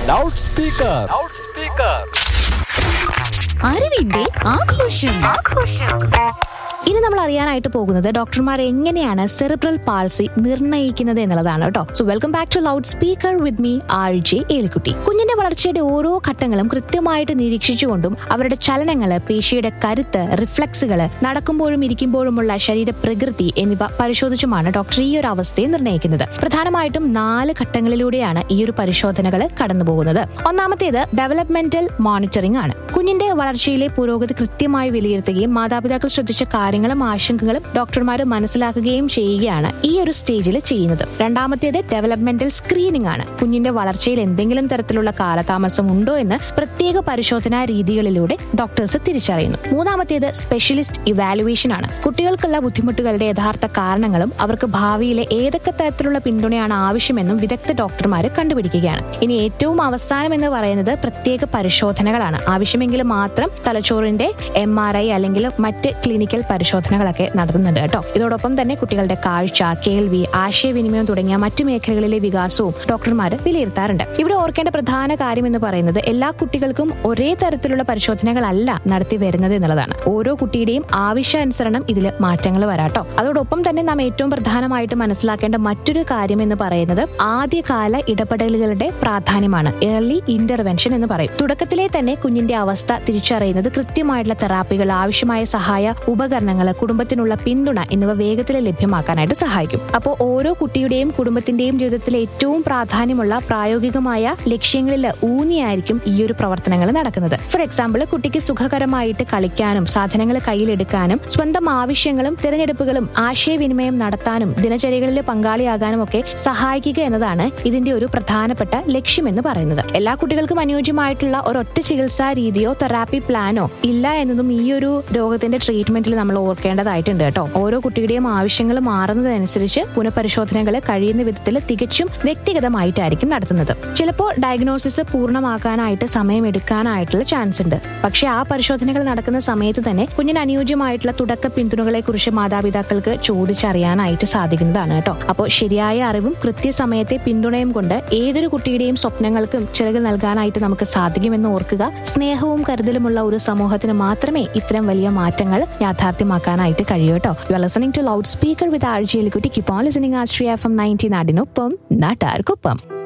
loud speaker അറിവിന്റെ ആഘോഷം ഇനി നമ്മൾ അറിയാനായിട്ട് പോകുന്നത് ഡോക്ടർമാർ എങ്ങനെയാണ് സെറിബ്രൽ പാൾസി നിർണ്ണയിക്കുന്നത് എന്നുള്ളതാണ് കേട്ടോ so welcome back to loud speaker with me R J Elikutty കുഞ്ഞിന്റെ വളർച്ചയുടെ ഓരോ ഘട്ടങ്ങളും കൃത്യമായിട്ട് നിരീക്ഷിച്ചുകൊണ്ടും അവരുടെ ചലനങ്ങള് പേശിയുടെ കരുത്ത് റിഫ്ലക്സുകള് നടക്കുമ്പോഴും ഇരിക്കുമ്പോഴുമുള്ള ശരീര പ്രകൃതി എന്നിവ പരിശോധിച്ചുമാണ് ഡോക്ടർ ഈ ഒരു അവസ്ഥയെ നിർണ്ണയിക്കുന്നത് പ്രധാനമായിട്ടും നാല് ഘട്ടങ്ങളിലൂടെയാണ് ഈ ഒരു പരിശോധനകൾ കടന്നു പോകുന്നത് ഒന്നാമത്തേത് ഡെവലപ്മെന്റൽ മോണിറ്ററിംഗ് ആണ് കുഞ്ഞിന്റെ വളർച്ചയിലെ പുരോഗതി കൃത്യമായി വിലയിരുത്തുകയും മാതാപിതാക്കൾ ശ്രദ്ധിച്ച കാര്യങ്ങളും ആശങ്കകളും ഡോക്ടർമാർ മനസ്സിലാക്കുകയും ചെയ്യുകയാണ് ഈ ഒരു സ്റ്റേജിൽ ചെയ്യുന്നത് രണ്ടാമത്തേത് ഡെവലപ്മെന്റൽ സ്ക്രീനിംഗ് ആണ് കുഞ്ഞിന്റെ വളർച്ചയിൽ എന്തെങ്കിലും തരത്തിലുള്ള കാലതാമസം ഉണ്ടോ എന്ന് പ്രത്യേക പരിശോധനാ രീതികളിലൂടെ ഡോക്ടേഴ്സ് തിരിച്ചറിയുന്നു മൂന്നാമത്തേത് സ്പെഷ്യലിസ്റ്റ് ഇവാലുവേഷൻ ആണ് കുട്ടികൾക്കുള്ള ബുദ്ധിമുട്ടുകളുടെ യഥാർത്ഥ കാരണങ്ങളും അവർക്ക് ഭാവിയിലെ ഏതൊക്കെ തരത്തിലുള്ള പിന്തുണയാണ് ആവശ്യമെന്നും വിദഗ്ധ ഡോക്ടർമാർ കണ്ടുപിടിക്കുകയാണ് ഇനി ഏറ്റവും അവസാനം എന്ന് പറയുന്നത് പ്രത്യേക പരിശോധനകളാണ് ആവശ്യമെങ്കിൽ മാത്രം തലച്ചോറിന്റെ എം ആർ ഐ അല്ലെങ്കിൽ മറ്റ് ക്ലിനിക്കൽ പരിശോധനകളൊക്കെ നടത്തുന്നുണ്ട് കേട്ടോ ഇതോടൊപ്പം തന്നെ കുട്ടികളുടെ കാഴ്ച കേൾവി ആശയവിനിമയം തുടങ്ങിയ മറ്റു മേഖലകളിലെ വികാസവും ഡോക്ടർമാർ വിലയിരുത്താറുണ്ട് ഇവിടെ ഓർക്കേണ്ട പ്രധാന കാര്യം എന്ന് പറയുന്നത് എല്ലാ കുട്ടികൾക്കും ഒരേ തരത്തിലുള്ള പരിശോധനകളല്ല നടത്തി വരുന്നത് എന്നുള്ളതാണ് ഓരോ കുട്ടിയുടെയും ആവശ്യാനുസരണം ഇതിൽ മാറ്റങ്ങൾ വരാട്ടോ അതോടൊപ്പം തന്നെ നാം ഏറ്റവും പ്രധാനമായിട്ട് മനസ്സിലാക്കേണ്ട മറ്റൊരു കാര്യം എന്ന് പറയുന്നത് ആദ്യകാല ഇടപെടലുകളുടെ പ്രാധാന്യമാണ് ഏർലി ഇന്റർവെൻഷൻ എന്ന് പറയും തുടക്കത്തിലെ തന്നെ കുഞ്ഞിന്റെ അവസ്ഥ തിരിച്ചറിയുന്നത് കൃത്യമായിട്ടുള്ള തെറാപ്പികൾ ആവശ്യമായ സഹായ ഉപകരണങ്ങൾ കുടുംബത്തിനുള്ള പിന്തുണ എന്നിവ വേഗത്തിൽ ലഭ്യമാക്കാനായിട്ട് സഹായിക്കും അപ്പോൾ ഓരോ കുട്ടിയുടെയും കുടുംബത്തിന്റെയും ജീവിതത്തിലെ ഏറ്റവും പ്രാധാന്യമുള്ള പ്രായോഗികമായ ലക്ഷ്യങ്ങളിൽ ഊന്നിയായിരിക്കും ഈ ഒരു പ്രവർത്തനങ്ങൾ നടക്കുന്നത് ഫോർ എക്സാമ്പിൾ കുട്ടിക്ക് സുഖകരമായിട്ട് കളിക്കാനും സാധനങ്ങൾ കയ്യിലെടുക്കാനും സ്വന്തം ആവശ്യങ്ങളും തിരഞ്ഞെടുപ്പുകളും ആശയവിനിമയം നടത്താനും ദിനചര്യകളിൽ പങ്കാളിയാകാനും ഒക്കെ സഹായിക്കുക എന്നതാണ് ഇതിന്റെ ഒരു പ്രധാനപ്പെട്ട ലക്ഷ്യമെന്ന് പറയുന്നത് എല്ലാ കുട്ടികൾക്കും അനുയോജ്യമായിട്ടുള്ള ഒരൊറ്റ ചികിത്സാ രീതിയോ തെറാപ്പി പ്ലാനോ ഇല്ല എന്നതും ഈ ഒരു രോഗത്തിന്റെ ട്രീറ്റ്മെന്റിൽ നമ്മൾ ഓർക്കേണ്ടതായിട്ടുണ്ട് കേട്ടോ ഓരോ കുട്ടിയുടെയും ആവശ്യങ്ങൾ മാറുന്നതനുസരിച്ച് പുനഃപരിശോധനകൾ കഴിയുന്ന വിധത്തിൽ തികച്ചും വ്യക്തിഗതമായിട്ടായിരിക്കും നടത്തുന്നത് ചിലപ്പോൾ ഡയഗ്നോസിസ് പൂർണ്ണമാക്കാനായിട്ട് സമയമെടുക്കാനായിട്ടുള്ള ചാൻസ് ഉണ്ട് പക്ഷെ ആ പരിശോധനകൾ നടക്കുന്ന സമയത്ത് തന്നെ കുഞ്ഞിന് അനുയോജ്യമായിട്ടുള്ള തുടക്ക പിന്തുണകളെ കുറിച്ച് മാതാപിതാക്കൾക്ക് ചോദിച്ചറിയാനായിട്ട് സാധിക്കുന്നതാണ് കേട്ടോ അപ്പോൾ ശരിയായ അറിവും കൃത്യസമയത്തെ പിന്തുണയും കൊണ്ട് ഏതൊരു കുട്ടിയുടെയും സ്വപ്നങ്ങൾക്കും ചിറക് നൽകാനായിട്ട് നമുക്ക് സാധിക്കുമെന്ന് ഓർക്കുക സ്നേഹവും കരുതലുമുള്ള ഒരു സമൂഹത്തിന് മാത്രമേ ഇത്തരം വലിയ മാറ്റങ്ങൾ യാഥാർത്ഥ്യമാക്കാനായിട്ട് കഴിയൂ കേട്ടോ you are listening to loud speaker with ആഴ്ചയിൽ കുട്ടി keep on listening Ashriya F M ninety നാടിനൊപ്പം നാട്ടാർക്കൊപ്പം